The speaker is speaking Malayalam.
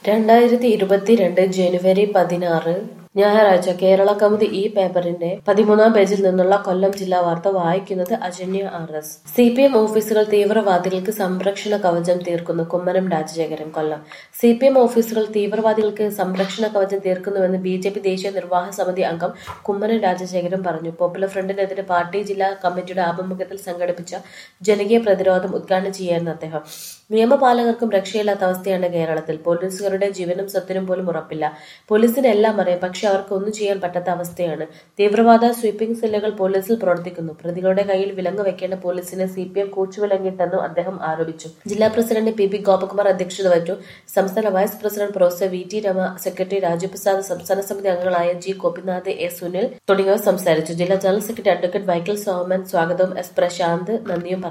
രണ്ടായിരത്തി ഇരുപത്തിരണ്ട് ജനുവരി പതിനാറ് ഞായറാഴ്ച കേരള കൗമുദി ഈ പേപ്പറിന്റെ പതിമൂന്നാം പേജിൽ നിന്നുള്ള കൊല്ലം ജില്ലാ വാർത്ത വായിക്കുന്നത് Ajanya R S C P M ഓഫീസുകൾ തീവ്രവാദികൾക്ക് സംരക്ഷണ കവചം തീർക്കുന്നു Kummanam Rajasekharan Kollam C P M ഓഫീസുകൾ തീവ്രവാദികൾക്ക് സംരക്ഷണ കവചം തീർക്കുന്നുവെന്ന് ബി ജെ പി ദേശീയ നിർവാഹക സമിതി അംഗം കുമ്മനം രാജശേഖരൻ പറഞ്ഞു പോപ്പുലർ ഫ്രണ്ടിനെതിരെ പാർട്ടി ജില്ലാ കമ്മിറ്റിയുടെ ആഭിമുഖ്യത്തിൽ സംഘടിപ്പിച്ച ജനകീയ പ്രതിരോധം ഉദ്ഘാടനം ചെയ്യായിരുന്നു അദ്ദേഹം നിയമപാലകർക്കും രക്ഷയില്ലാത്ത അവസ്ഥയാണ് കേരളത്തിൽ പോലീസുകാരുടെ ജീവനും സ്വത്തിനും പോലും ഉറപ്പില്ല പോലീസിന് എല്ലാം അറിയാം പക്ഷെ അവർക്ക് ഒന്നും ചെയ്യാൻ പറ്റാത്ത അവസ്ഥയാണ് തീവ്രവാദ സ്വീപ്പിംഗ് സെല്ലുകൾ പോലീസിൽ പ്രവർത്തിക്കുന്നു പ്രതികളുടെ കയ്യിൽ വിലങ്ങ് വെക്കേണ്ട പോലീസിനെ സി പി എം കൂച്ചുവിലങ്ങിട്ടെന്നും അദ്ദേഹം ആരോപിച്ചു ജില്ലാ പ്രസിഡന്റ് പി പി ഗോപകുമാർ അധ്യക്ഷത വഹിച്ചു സംസ്ഥാന vice president professor V T Rama secretary Raju Prasad സംസ്ഥാന സമിതി അംഗങ്ങളായ ജി ഗോപിനാഥ് എ സുനിൽ തുടങ്ങിയവർ സംസാരിച്ചു ജില്ലാ general secretary advocate Michael Soman സ്വാഗതവും എസ് പ്രശാന്ത് നന്ദിയും പറഞ്ഞു